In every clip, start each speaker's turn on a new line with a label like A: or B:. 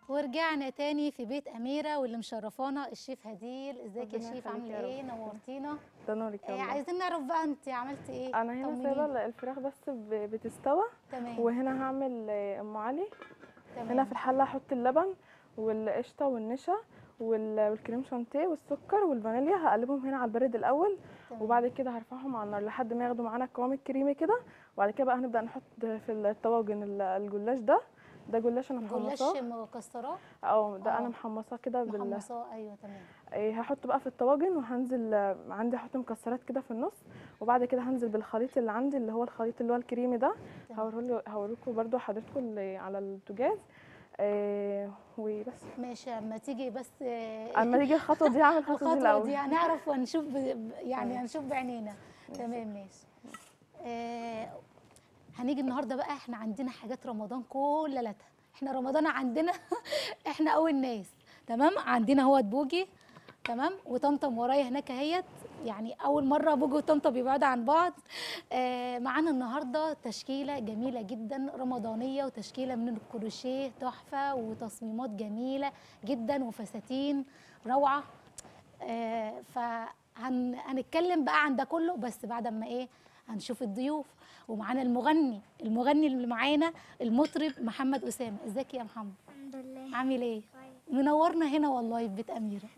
A: ورجعنا تاني في بيت أميرة واللي مشرفانا الشيف هديل ازيك يا
B: ربنا
A: شيف
B: يخليك
A: عاملة
B: يا رب.
A: ايه نورتينا
B: ده نورك
A: آه
B: يا الله
A: عايزين نعرف بقى انت عملتي ايه
B: انا هنا
A: طمنيني.
B: سايبه الفراخ بس ب- بتستوى
A: تمام
B: وهنا هعمل آه، ام علي
A: تمام
B: هنا في الحله هحط اللبن والقشطه والنشا وال- والكريم شانتيه والسكر والفانيليا هقلبهم هنا على البارد الاول
A: تمام.
B: وبعد كده هرفعهم على النار لحد ما ياخدوا معانا القوام الكريمي كده وبعد كده بقى هنبدا نحط في الطواجن ال- الجلاش ده ده جلاش انا
A: جلاش
B: محمصاه
A: مكسرات
B: اه ده
A: آه.
B: انا محمصاه كده بال
A: محمصاه ايوه تمام
B: إيه، هحط بقى في الطواجن وهنزل آه، عندي احط مكسرات كده في النص وبعد كده هنزل بالخليط اللي عندي اللي هو الخليط اللي هو الكريمي ده
A: تمام.
B: هوريه هوريكم برضو حضرتكم اللي على البوتاجاز إيه، وبس
A: ماشي اما تيجي بس آه،
B: اما تيجي الخطوه دي هعمل الخطوه دي
A: الخطوة
B: الاول
A: دي هنعرف وهنشوف ب... ب- يعني
B: تمام.
A: هنشوف بعينينا تمام ماشي آه هنيجي النهارده بقى احنا عندنا حاجات رمضان كل ليلتها احنا رمضان عندنا احنا اول ناس تمام عندنا هو بوجي تمام وطمطم ورايا هناك اهيت يعني اول مره بوجي وطمطم بيبعدوا عن بعض آه معانا النهارده تشكيله جميله جدا رمضانيه وتشكيله من الكروشيه تحفه وتصميمات جميله جدا وفساتين روعه آه فهنتكلم بقى عن ده كله بس بعد ما ايه هنشوف الضيوف ومعانا المغني المغني اللي معانا المطرب محمد اسامه ازيك يا محمد
C: الحمد لله
A: عامل ايه
C: كويس
A: منورنا هنا والله في بيت اميره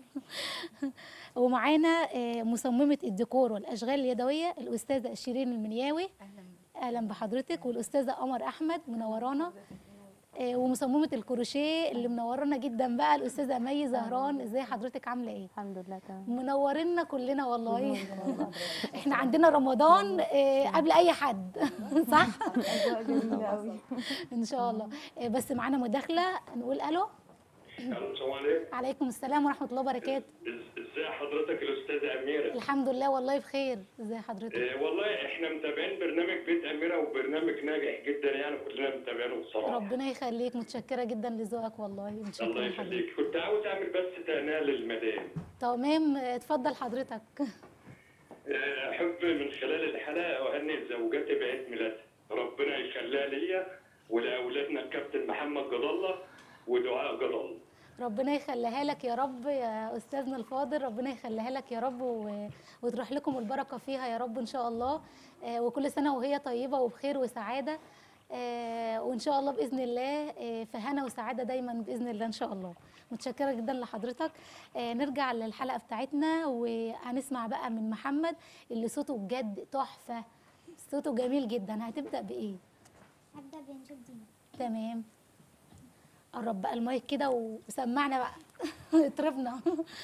A: ومعانا آه، مصممه الديكور والاشغال اليدويه الاستاذه شيرين المنياوي اهلا بحضرتك والاستاذه قمر احمد منورانا آه، ومصممه الكروشيه اللي منورانا جدا بقى الاستاذه مي زهران ازاي حضرتك عامله ايه
D: الحمد لله تمام
A: منورنا كلنا والله احنا عندنا رمضان آه، قبل اي حد صح
B: اجواء جميله قوي
A: ان شاء الله آه، بس معانا مداخله نقول الو
E: الو السلام عليكم
A: عليكم السلام ورحمه الله وبركاته
E: إز- ازاي حضرتك الاستاذه اميره
A: الحمد لله والله بخير ازي حضرتك
E: إيه والله احنا متابعين برنامج بيت اميره وبرنامج ناجح جدا يعني كلنا متابعينه بصراحه
A: ربنا يخليك متشكره جدا لذوقك والله متشكره
E: الله
A: يا حبيبي
E: يخليك كنت عاوز اعمل بس تهنئه للمدام
A: تمام آه، اتفضل حضرتك
E: إيه، احب من خلال الحلقه اهنئ زوجتي بعيد ميلادها ربنا يخليها ليا ولاولادنا الكابتن محمد جد الله ودعاء جد الله
A: ربنا يخليها لك يا رب يا استاذنا الفاضل ربنا يخليها لك يا رب و... وتروح لكم البركه فيها يا رب ان شاء الله آه وكل سنه وهي طيبه وبخير وسعاده آه وان شاء الله باذن الله آه في هنا وسعاده دايما باذن الله ان شاء الله متشكره جدا لحضرتك آه نرجع للحلقه بتاعتنا وهنسمع بقى من محمد اللي صوته بجد تحفه صوته جميل جدا هتبدا بايه
C: هبدأ بنشوف دي
A: تمام قرب بقى المايك كده وسمعنا بقى اطربنا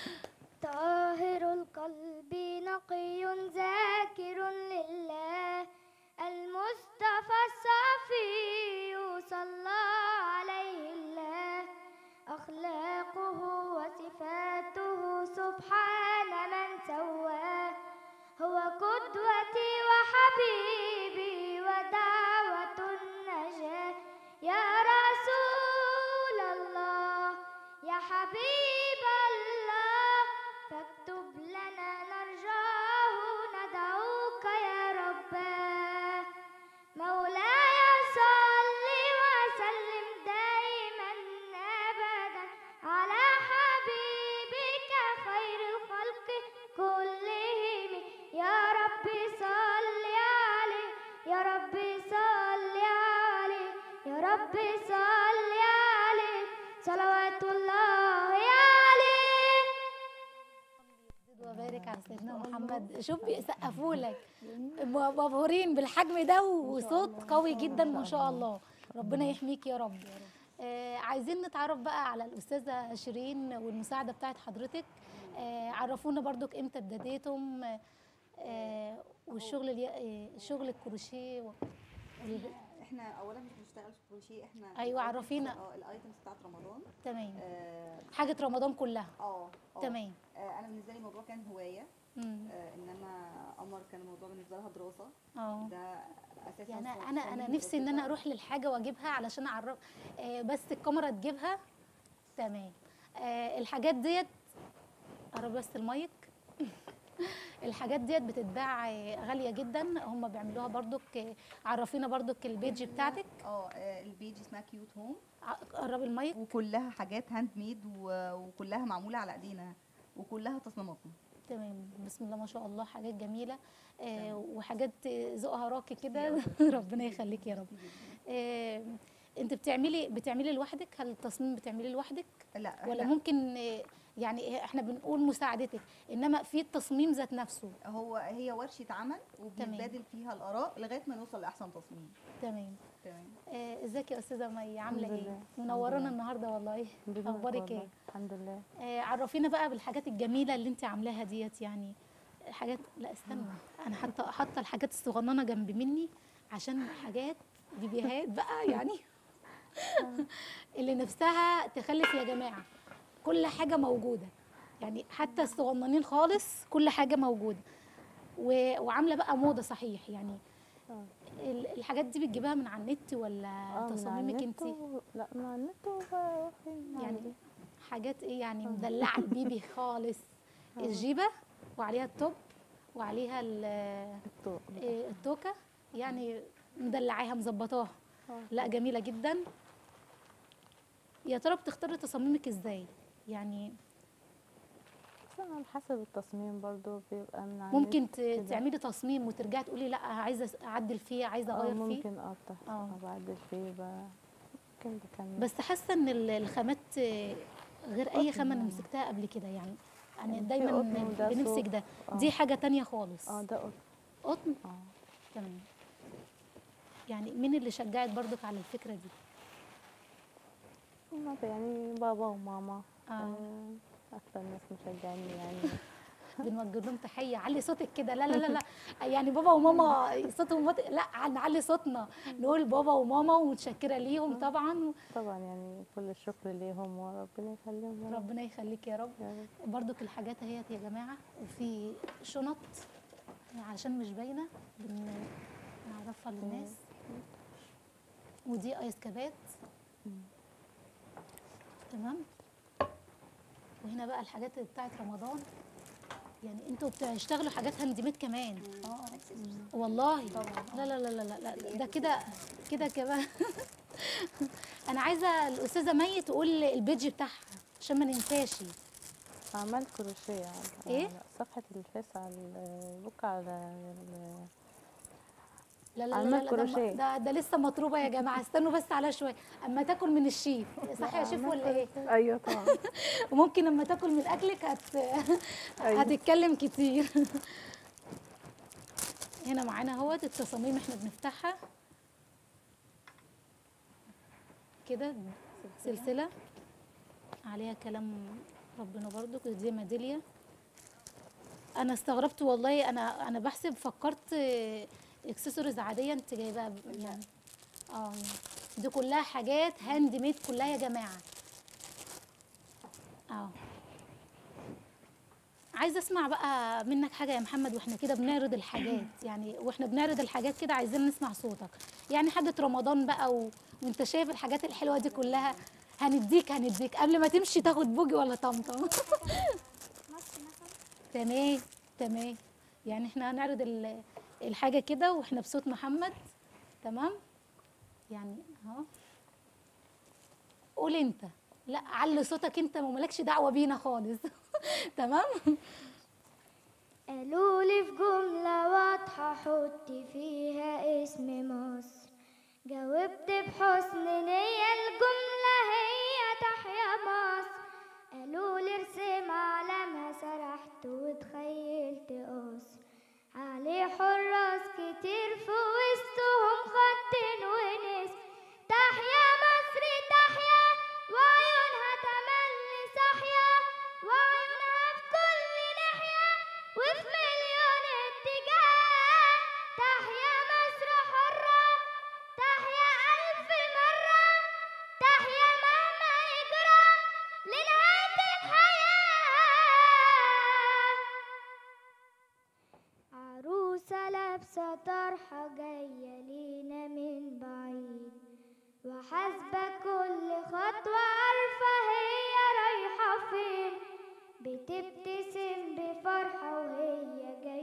C: طاهر القلب نقي ذاكر لله المصطفى الصفي صلى عليه الله أخلاقه وصفاته سبحان من سواه هو قدوتي وحبيبي ودعوة النجاة يا رسول الله يا حبيب الله فاكتب لنا نرجاه ندعوك يا رباه مولاي صل وسلم دائما ابدا على حبيبك خير الخلق كلهم يا رب صل عليه يا رب صل عليه يا رب صل عليه صلوات الله عليه
A: وبارك على سيدنا محمد شوف بيسقفوا لك مبهورين بالحجم ده وصوت قوي جدا ما شاء الله ربنا يحميك يا رب آه عايزين نتعرف بقى على الاستاذه شيرين والمساعده بتاعت حضرتك آه عرفونا برضك امتى ابتديتم آه والشغل الي... آه شغل الكروشيه و... وال-
F: احنا اولا مش بنشتغل في كروشيه احنا
A: أيوة،
F: الitems-
A: عرفينا.
F: اه الايتمز بتاعت رمضان
A: تمام
F: اه
A: حاجه رمضان كلها
F: اه آه.
A: تمام
F: آه انا بالنسبه لي الموضوع كان هوايه
A: مم.
F: آه انما قمر كان الموضوع بالنسبه لها دراسه
A: اه
F: ده اساسا
A: يعني
F: ص-
A: انا
F: صميم
A: انا نفسي ان انا
F: دراستها.
A: اروح للحاجه واجيبها علشان اعرف آه بس الكاميرا تجيبها تمام آه الحاجات ديت قرب بس المايك الحاجات ديت بتتباع آه، غاليه جدا هم بيعملوها برضك آه، عرفينا برضك البيج بتاعتك
F: اه آه، البيج اسمها كيوت هوم
A: ع- قرب المايك
F: وكلها حاجات هاند ميد و- وكلها معموله على ايدينا وكلها تصميماتنا
A: تمام بسم الله ما شاء الله حاجات جميله آه
F: تمام.
A: وحاجات آه، ذوقها راقي كده
F: يا
A: ربنا يخليك يا رب آه انت بتعملي بتعملي لوحدك هل التصميم بتعملي لوحدك
F: لا
A: ولا
F: إحنا-
A: ممكن آه، يعني احنا بنقول مساعدتك انما في التصميم ذات نفسه
F: هو هي ورشه عمل وبنتبادل فيها الاراء لغايه ما نوصل لاحسن تصميم
A: تمام
F: تمام
A: آه، ازيك يا استاذه مي عامله
D: الحمد
A: ايه
D: لله،
A: منورانا
D: الحمد لله.
A: النهارده والله
D: بدونك
A: اخبارك
D: والله.
A: ايه
D: الحمد لله
A: آه، عرفينا بقى بالحاجات الجميله اللي انت عاملاها ديت يعني حاجات لا استنى انا حاطه حاطه الحاجات الصغننه جنب مني عشان حاجات بيبيهات بقى يعني اللي نفسها تخلف يا جماعه كل حاجه موجوده يعني حتى الصغننين خالص كل حاجه موجوده و... وعامله بقى موضه صحيح يعني
D: آه.
A: ال- الحاجات دي بتجيبها من على النت ولا
D: اه من على
A: تصاميمك
D: النت
A: انت
D: و... لا من على النت وبروح
A: يعني
D: يعني
A: حاجات ايه يعني مدلعه البيبي خالص الجيبه وعليها التوب وعليها ال-
D: الطوق
A: إيه التوكه يعني مدلعاها مظبطاها
D: آه.
A: لا جميله جدا يا ترى بتختاري تصاميمك ازاي يعني
D: بس أنا على حسب التصميم برضو بيبقى من على
A: ممكن
D: النت
A: ت-
D: كده.
A: تعملي تصميم وترجعي تقولي لا عايزه أس- اعدل فيه عايزه
D: اه
A: اغير فيه
D: ممكن اه بتحصل
A: آه.
D: اه بعدل فيه ب- ممكن بكمل
A: بس حاسه ان ال- الخامات آه، غير اي
D: قطن
A: خامه انا
D: يعني.
A: مسكتها قبل كده يعني
D: يعني
A: انا
D: في
A: دايما
D: قطن وده
A: بنمسك
D: صوف.
A: ده
D: آه.
A: دي حاجه تانية خالص
D: اه ده قط
A: قطن
D: اه
A: تمام يعني مين اللي شجعك برضك على الفكره دي
D: هما يعني بابا وماما
A: آه.
D: آه، اكتر ناس مشجعيني يعني
A: بنوجه لهم تحيه علي صوتك كده لا لا لا لا يعني بابا وماما صوتهم مط... لا نعلي صوتنا نقول بابا وماما ومتشكره ليهم طبعا
D: طبعا يعني كل الشكر ليهم وربنا يخليهم يا رب
A: ربنا يخليك يا رب
D: يا رب
A: برضك الحاجات اهيت يا جماعه وفي شنط علشان مش باينه بن- نعرفها للناس ودي ايس كابات تمام وهنا بقى الحاجات بتاعت رمضان يعني انتوا بتشتغلوا حاجات هاند ميد كمان والله لا لا لا لا لا, لا ده كده كده كمان انا عايزه الاستاذه مي تقول البيج بتاعها عشان ما ننساش
D: عملت كروشيه على
A: إيه؟
D: على صفحة الفيس على البوك على ال-
A: لا لا لا,
D: عملت
A: لا, لا
D: كروشيه.
A: ده, ده لسه مطلوبه يا جماعه استنوا بس عليها شويه اما تاكل من الشيف صح يا شيف ولا ايه
B: ايوه طبعا
A: وممكن لما تاكل من اكلك هت...
B: أيوة.
A: هتتكلم كتير هنا معانا اهوت التصاميم احنا بنفتحها كده سلسله عليها كلام ربنا برضو دي ميداليه انا استغربت والله انا انا بحسب فكرت اكسسوارز عاديه انت جايباها ب- يعني اه دي كلها حاجات هاند ميد كلها يا جماعه اه عايزه اسمع بقى منك حاجه يا محمد واحنا كده بنعرض الحاجات يعني واحنا بنعرض الحاجات كده عايزين نسمع صوتك يعني حاجه رمضان بقى و... وانت شايف الحاجات الحلوه دي كلها هنديك هنديك قبل ما تمشي تاخد بوجي ولا طمطم تمام تمام يعني احنا هنعرض ال- الحاجه كده واحنا بصوت محمد تمام يعني اهو قول انت لا علي صوتك انت ومالكش دعوه بينا خالص تمام
C: قالوا لي في جملة واضحة حطي فيها اسم مصر جاوبت بحسن نية الجملة هي تحيا مصر قالوا لي ارسم علامها سرحت وتخيلت قصر عليه حراس كتير في وسطهم خط ونسر تحيا مصر تحيا وعيونها تملي صاحية وعيونها في كل ناحية وفي مليون اتجاه تحيا مصر حرة تحيا ألف مرة تحيا مهما يجرى لنهاية الحياة عروسة لابسة طرحة جاية لينا من بعيد وحاسبة كل خطوة عارفة هي رايحة فين بتبتسم بفرحة وهي جاية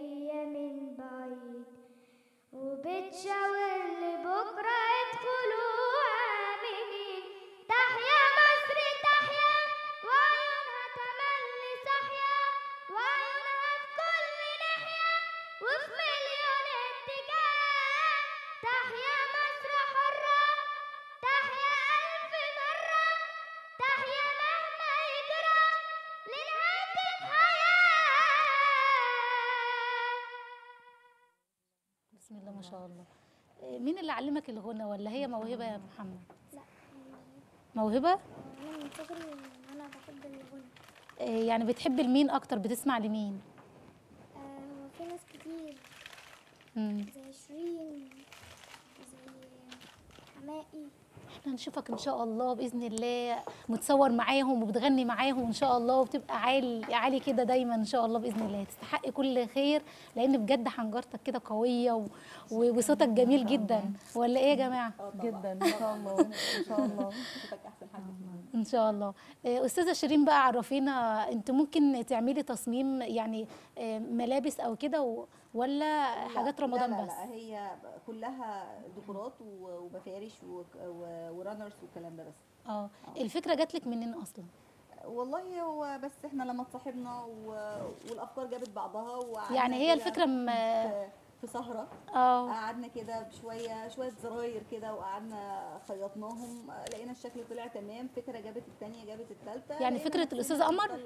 A: آه، مين اللي علمك الغنى ولا هي موهبه يا محمد
C: لا
A: موهبه
C: انا من صغري انا بحب الغنى
A: آه، يعني بتحب لمين اكتر بتسمع لمين
C: آه، هو في ناس كتير
A: مم.
C: زي شيرين زي حماقي
A: احنا نشوفك ان شاء الله باذن الله متصور معاهم وبتغني معاهم ان شاء الله وبتبقى عالي عالي كده دايما ان شاء الله باذن الله تستحقي كل خير لان بجد حنجرتك كده قويه و... و- وصوتك جميل جدا ولا ايه يا جماعه
G: جدا ان شاء الله ان شاء الله صوتك احسن حاجه
A: ان شاء الله آه، استاذه شيرين بقى عرفينا انت ممكن تعملي تصميم يعني آه، ملابس او كده و- ولا حاجات
F: لا-
A: رمضان
F: لا
A: بس
F: لا هي كلها ديكورات و- ومفارش و- و- ورانرز والكلام ده بس
A: اه الفكره جات لك منين اصلا
F: والله هو بس احنا لما اتصاحبنا و- والافكار جابت بعضها وقعدنا
A: يعني هي
F: كده
A: الفكره م...
F: في- في سهره
A: اه
F: قعدنا كده بشويه شويه زراير كده وقعدنا خيطناهم لقينا الشكل طلع تمام فكره جابت الثانيه جابت الثالثه
A: يعني فكرة الأستاذة قمر؟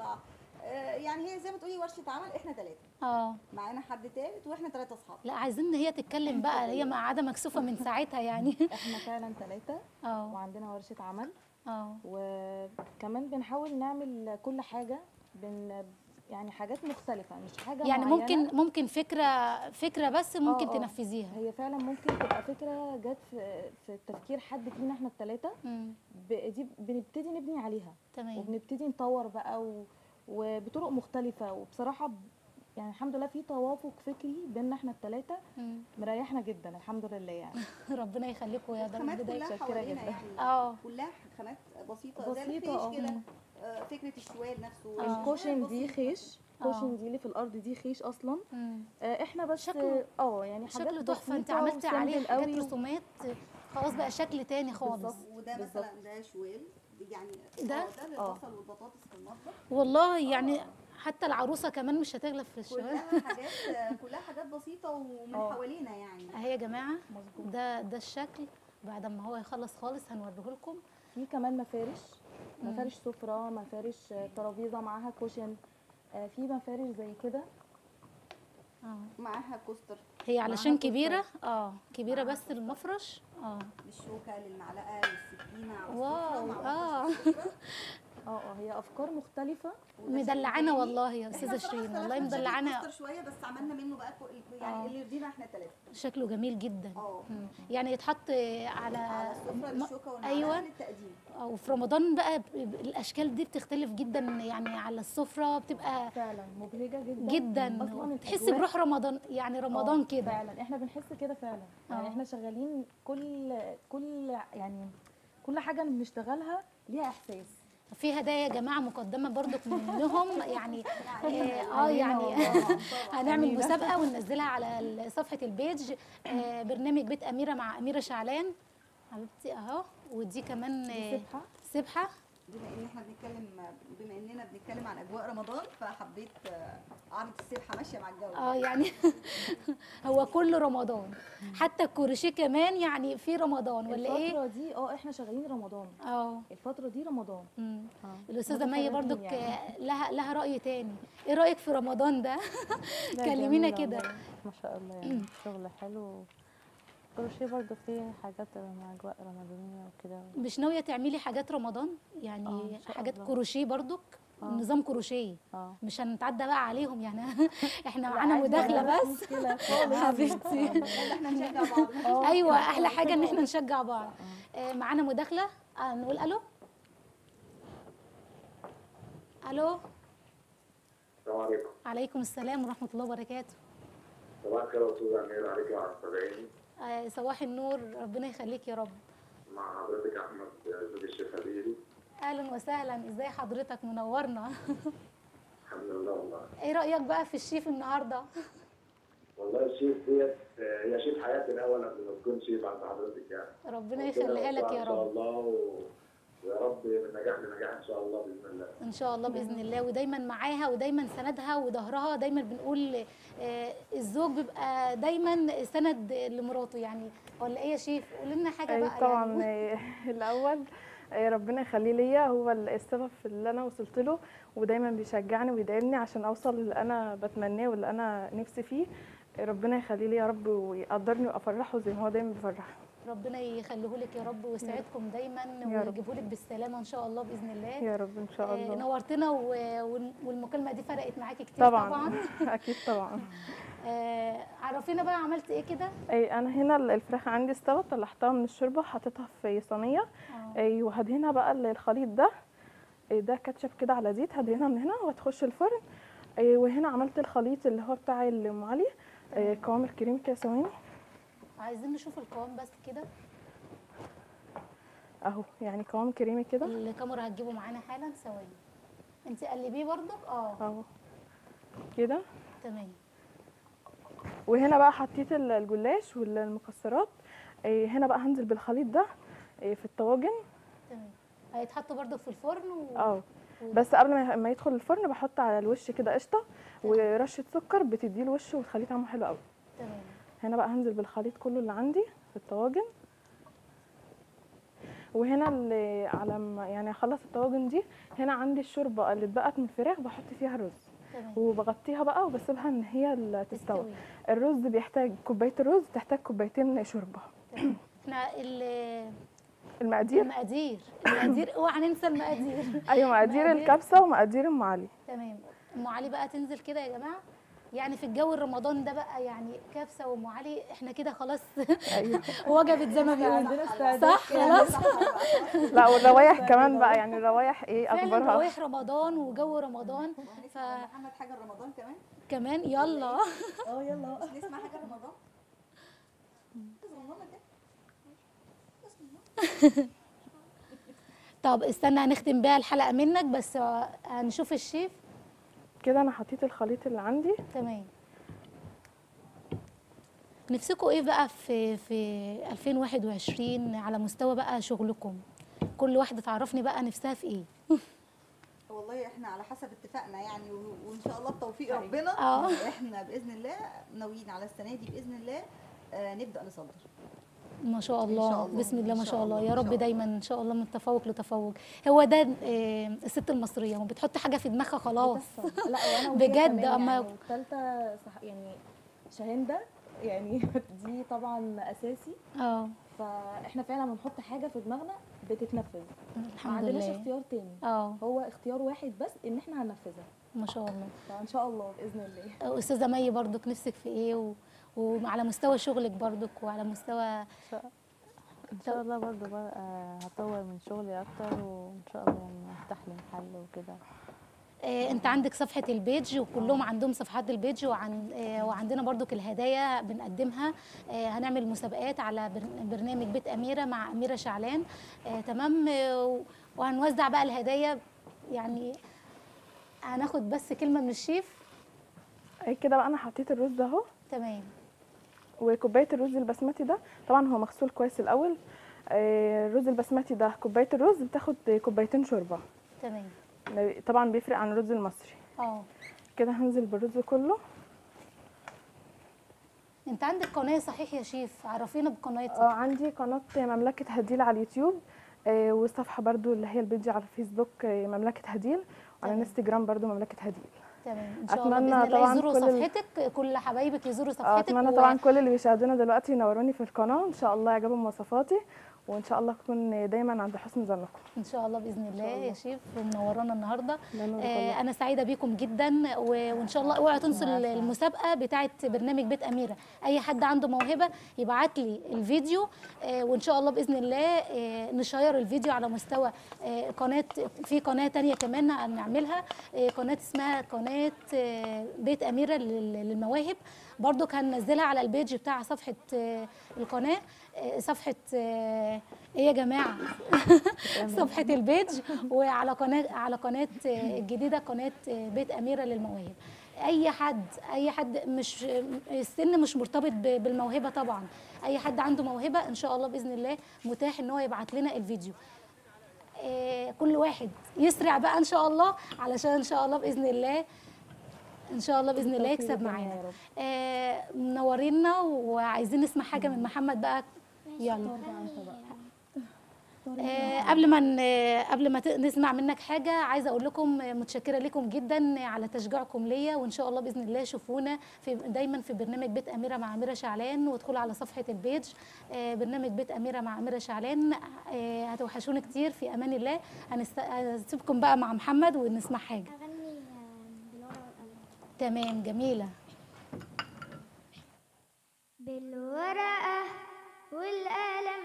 F: يعني هي زي ما تقولي ورشه عمل احنا ثلاثه
A: اه
F: معانا حد ثالث واحنا ثلاثه اصحاب
A: لا عايزين ان هي تتكلم بقى هي مقعده مكسوفه من ساعتها يعني
G: احنا فعلا ثلاثه
A: اه
G: وعندنا ورشه عمل
A: اه
G: وكمان بنحاول نعمل كل حاجه بن يعني حاجات مختلفه مش حاجه
A: يعني
G: معينة.
A: ممكن ممكن فكره فكره بس ممكن
G: آه.
A: تنفذيها
G: هي فعلا ممكن تبقى فكره جت في في تفكير حد فينا احنا الثلاثه
A: مم.
G: دي بنبتدي نبني عليها
A: تمام
G: وبنبتدي نطور بقى و... وبطرق مختلفه وبصراحه ب- يعني الحمد لله في توافق فكري بيننا احنا الثلاثه
A: مم.
G: مريحنا جدا الحمد لله يعني
A: ربنا يخليكم يا
F: الخامات
A: رب دايما
F: كلها
G: متشكرة
F: حوالينا
G: جدا.
F: يعني
A: اه
F: كلها خامات بسيطه زي
G: بسيطة،
F: الخيش
G: اه.
F: كده آه، فكره الشوال نفسه
A: آه.
G: الكوشن دي
F: بسيطة.
G: خيش
A: آه.
G: كوشن دي اللي في الارض دي خيش اصلا
A: مم.
G: آه، احنا بس
A: شكله-
G: اه يعني حاجات
A: شكله تحفه انت
G: بسيطة
A: عملتي عليه
G: وسيمبل
A: حاجات
G: قوي و-
A: رسومات خلاص بقى شكل تاني خالص
G: بالظبط.
F: وده
G: بالظبط.
F: مثلا ده شوال دي يعني
A: ده؟
F: آه، ده للبصل والبطاطس في المطبخ
A: والله يعني حتى العروسه كمان مش هتغلب في الشوارع
F: كلها حاجات آه، كلها حاجات بسيطه ومن
G: اه.
F: حوالينا يعني
A: اهي يا جماعه
G: مظبوط
A: ده ده الشكل بعد ما هو يخلص خالص هنوريه لكم
G: في كمان مفارش
A: مم.
G: مفارش سفرة مفارش آه، ترابيزة معاها كوشن آه، في مفارش زي كده
A: اه
F: معاها كوستر
A: هي علشان
G: معاها
A: كبيره اه كبيره
F: معاها
A: بس المفرش اه
F: للشوكه للمعلقه للسكينه على
A: واو
F: السفرة، مع
A: اه
F: وصفة السفرة.
G: اه اه هي افكار مختلفة
F: وده شكل
A: مدلعانا
F: تاني.
A: والله يا
F: احنا
A: استاذه
F: بصراحة
A: شيرين
F: اختلفنا
A: والله
F: في شكل
A: مدلعانا
F: الكوستر شويه بس عملنا منه بقى كو- يعني
A: اه.
F: اللي يرضينا احنا الثلاثه
A: شكله جميل جدا
F: اه
A: مم. يعني يتحط على
F: على السفره
A: م-
F: للشوكه والمعلقه
A: ايوه
F: للتقديم
A: او في رمضان بقى ب- ب- الاشكال دي بتختلف جدا يعني على السفره بتبقى
G: فعلا مبهجة جدا
A: جدا
G: اصلا
A: تحسي
G: الأجواء-
A: بروح رمضان يعني رمضان
G: آه،
A: كده
G: فعلا احنا بنحس كده فعلا يعني
A: اه.
G: احنا شغالين كل كل يعني كل حاجة بنشتغلها ليها احساس
A: في هدايا يا جماعه مقدمه برضك منهم يعني اه آه،
G: علينا
A: يعني
G: والله.
A: هنعمل
G: علينا.
A: مسابقه وننزلها على ال- صفحه البيج آه، برنامج بيت اميره مع اميره شعلان حبيبتي اهو ودي كمان
G: دي
A: آه،
G: سبحة
A: سبحه
F: بما ان احنا بنتكلم بما اننا بنتكلم عن اجواء رمضان فحبيت آه، اعرض السبحه ماشيه مع الجو
A: اه يعني هو كله رمضان حتى الكروشيه كمان يعني في رمضان ولا ايه
G: الفترة دي اه احنا شغالين رمضان
A: اه
G: الفترة دي رمضان
A: مم.
G: اه
A: الاستاذه مي
G: متفرغين
A: برضك
G: يعني.
A: آه، لها لها راي تاني ايه رايك في رمضان ده
D: لا،
A: كلمينا
D: جميلة
A: كده.
D: والله. ما شاء الله يعني شغل حلو كروشيه برضه فيه حاجات مع اجواء رمضانيه وكده
A: مش ناويه تعملي حاجات رمضان
D: آه،
A: يعني
D: إن شاء
A: حاجات
D: الله.
A: كروشيه برضك
D: آه.
A: نظام كروشيه
D: اه
A: مش هنتعدى بقى عليهم يعني احنا
G: لا،
A: معانا
G: عادي،
A: مداخله
G: مفيش
A: بس
G: مشكلة خالص
A: حبيبتي
F: يلا احنا نشجع بعض
G: اه.
A: ايوه احلى حاجه ان احنا نشجع بعض آه، معانا مداخله آه، نقول الو الو
E: السلام عليكم
A: عليكم السلام ورحمه الله وبركاته
E: صباح الخير يا استاذ امير عليك وعلى المتابعين
A: آه، صباح النور ربنا يخليك يا رب
E: مع حضرتك احمد زوج الشيخ خليل
A: اهلا وسهلا ازاي حضرتك منورنا
E: الحمد لله والله
A: ايه رايك بقى في الشيف النهارده
E: والله الشيف ديت آه، هي شيف حياتي الاول قبل ما تكون شيف عند حضرتك يعني
A: ربنا يخليها لك يا
E: ان شاء
A: رب
E: الله و... ويا رب من نجاح لنجاح ان شاء الله باذن الله
A: ان شاء الله باذن الله ودايما معاها ودايما سندها وظهرها دايما بنقول آه، الزوج بيبقى دايما سند لمراته يعني ولا ايه يا شيف قول لنا حاجه
B: أي
A: بقى
B: طبعا
A: يعني
B: آه، الاول آه، ربنا يخليه ليا هو السبب في اللي انا وصلت له ودايما بيشجعني ويدعمني عشان اوصل للي انا بتمناه واللي انا نفسي فيه ربنا يخليه لي يا رب ويقدرني وافرحه زي ما هو دايما بيفرحني
A: ربنا يخليه لك يا رب ويسعدكم دايما
B: يا رب.
A: ويجيبه لك بالسلامه ان شاء الله باذن الله
B: يا رب ان شاء
A: آه،
B: الله
A: نورتنا و- وال- والمكالمه دي فرقت معاكي كتير طبعا,
B: طبعا
A: طبعاً.
B: اكيد طبعا
A: آه عرفينا بقى عملت ايه كده
B: اي انا هنا الفراخ عندي استوت طلعتها من الشوربه حطيتها في صينيه
A: اه
B: اي وهدهنها بقى الخليط ده إيه ده كاتشب كده على زيت هدهنها من هنا وهتخش الفرن إيه وهنا عملت الخليط اللي هو بتاع ام علي إيه قوام الكريم كده ثواني
A: عايزين نشوف القوام بس كده
B: اهو يعني قوام كريمي كده
A: الكاميرا هتجيبه معانا حالا ثواني انت قلبيه برضك اه
B: اهو كده
A: تمام
B: وهنا بقى حطيت ال- الجلاش والمكسرات إيه هنا بقى هنزل بالخليط ده إيه في الطواجن
A: تمام هيتحط برضك في الفرن و...
B: اه بس قبل ما ما يدخل الفرن بحط على الوش كده قشطه ورشه سكر بتديه الوش وتخليه طعمه حلو قوي
A: تمام
B: هنا بقى هنزل بالخليط كله اللي عندي في الطواجن وهنا اللي على ما يعني اخلص الطواجن دي هنا عندي الشوربه اللي اتبقت من الفراخ بحط فيها رز
A: تمام
B: وبغطيها بقى وبسيبها ان هي اللي تستوي
A: تستوي
B: الرز بيحتاج كوبايه الرز تحتاج كوبايتين شوربه
A: تمام احنا ال-
B: المقادير
A: المقادير المقادير اوعى ننسى المقادير
B: ايوه مقادير
A: مقادير.
B: الكبسه ومقادير ام علي
A: تمام ام علي بقى تنزل كده يا جماعه يعني في الجو الرمضان ده بقى يعني كبسه وام علي احنا كده خلاص
B: ايوه
A: وجبت زي ما بيقولوا
G: عندنا استعداد
A: صح خلاص
B: لا والروايح كمان بقى يعني الروايح ايه
A: فعلا
B: اخبارها
A: روايح رمضان وجو رمضان
F: ف... محمد حاجه رمضان كمان
A: كمان يلا
G: اه يلا
F: مش نسمع حاجه رمضان صغننة كده.
A: طب استنى هنختم بيها الحلقه منك بس هنشوف الشيف
B: كده انا حطيت الخليط اللي عندي
A: تمام نفسكم ايه بقى في في 2021 على مستوى بقى شغلكم كل واحده تعرفني بقى نفسها في ايه
F: والله احنا على حسب اتفاقنا يعني و- وان شاء الله بتوفيق ربنا
A: اه.
F: احنا باذن الله ناويين على السنه دي باذن الله آه، نبدا نصدر
A: ما شاء الله,
F: شاء الله،
A: بسم الله
F: إن
A: ما
F: شاء
A: شاء الله
F: الله،
A: يا
F: إن
A: رب
F: شاء الله.
A: دايما ان شاء الله من تفوق لتفوق هو ده آه، الست المصريه ما بتحط حاجه في دماغها خلاص
G: بتحصل. لا وانا وهي
A: بجد،
G: كمان
A: أما-
G: يعني والتالتة صح يعني شاهين ده يعني دي طبعا اساسي
A: اه
G: فاحنا فعلا لما نحط حاجه في دماغنا بتتنفذ ما
A: الحمد
G: عندناش
A: لله
G: اختيار تاني
A: اه
G: هو اختيار واحد بس ان احنا هننفذها
A: ما شاء الله
G: فان شاء الله باذن الله
A: استاذه مي برضك نفسك في ايه و... وعلى مستوى شغلك برضك وعلى مستوى
D: ان شاء الله برضو بقى هطور من شغلي اكتر وان شاء الله يعني افتح لي محل وكده
A: آه، انت عندك صفحه البيج وكلهم عندهم صفحات البيج وعن آه، وعندنا برضك الهدايا بنقدمها آه، هنعمل مسابقات على بر- برنامج بيت اميره مع اميره شعلان آه، تمام آه، وهنوزع بقى الهدايا يعني هناخد بس كلمه من الشيف
B: اي كده بقى انا حطيت الرز ده اهو
A: تمام
B: وكوبايه الرز البسمتي ده طبعا هو مغسول كويس الاول آه، الرز البسمتي ده كوبايه الرز بتاخد كوبايتين شوربه
A: تمام
B: طبعا بيفرق عن الرز المصري
A: اه
B: كده هنزل بالرز كله
A: انت عندك قناه صحيح يا شيف عرفينا
B: اه
A: بقناتك
B: عندي قناه مملكه هديل على اليوتيوب آه، وصفحه برضو اللي هي البيج على الفيسبوك آه، مملكه هديل وعلى
A: تمام.
B: الانستجرام برضو مملكه هديل
A: تمام ان شاء الله
B: أتمنى
A: باذن الله
B: طبعاً
A: يزوروا
B: كل ال-
A: صفحتك كل حبايبك يزوروا
B: آه،
A: صفحتك
B: اتمنى
A: و-
B: طبعا كل اللي بيشاهدونا دلوقتي ينوروني في القناه ان شاء الله يعجبهم وصفاتي وان شاء الله اكون دايما عند حسن ظنكم
A: ان شاء الله باذن الله
B: الله.
A: يا شيف ومنورانا النهارده
B: الله ينور
A: آه
B: والله.
A: انا سعيده بيكم جدا و- وان شاء الله اوعوا تنسوا ال- المسابقه بتاعه برنامج بيت اميره اي حد عنده موهبه يبعت لي الفيديو آه وان شاء الله باذن الله آه نشير الفيديو على مستوى آه قناه في قناه تانية كمان هنعملها آه قناه اسمها قناه آه بيت اميره لل- للمواهب برضو هننزلها على البيج بتاع صفحه آه القناه آه صفحه آه ايه يا جماعه صفحه البيج وعلى قناه على قناه آه، الجديده قناه آه، بيت اميره للمواهب اي حد اي حد مش السن مش مرتبط ب- بالموهبه طبعا اي حد عنده موهبه ان شاء الله باذن الله متاح ان هو يبعت لنا الفيديو آه، كل واحد يسرع بقى ان شاء الله علشان ان شاء الله باذن الله ان شاء الله باذن الله
G: بالتوفيق
A: يكسب
G: للجميع
A: معانا
G: يا رب.
A: آه، منورينا وعايزين نسمع حاجه من محمد بقى يلا
G: اختار بقى انت بقى
A: آه، قبل ما ن- قبل ما ت- نسمع منك حاجه عايزه اقول لكم آه، متشكره لكم جدا على تشجيعكم ليا وان شاء الله باذن الله شوفونا في دايما في برنامج بيت اميره مع اميره شعلان وادخلوا على صفحه البيج آه، برنامج بيت اميره مع اميره شعلان آه، هتوحشوني كتير في امان الله هنست- هسيبكم بقى مع محمد ونسمع حاجه
C: اغني آه، بالورقه والقلم
A: تمام جميله
C: بالورقة والقلم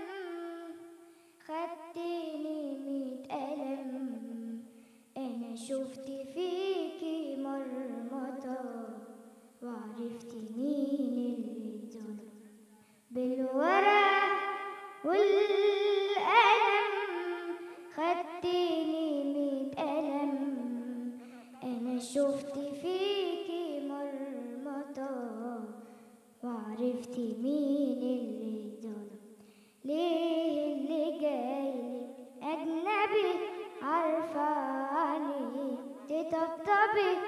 C: خدتني ميت قلم أنا شفت فيكي مرمطة وعرفت مين اللي اتظلم بالورقة والقلم خدتني ميت قلم أنا شفت فيكي مرمطة وعرفت مين اللي ظلم ليه اللي جاي أجنبي عارفة عني تطبطبي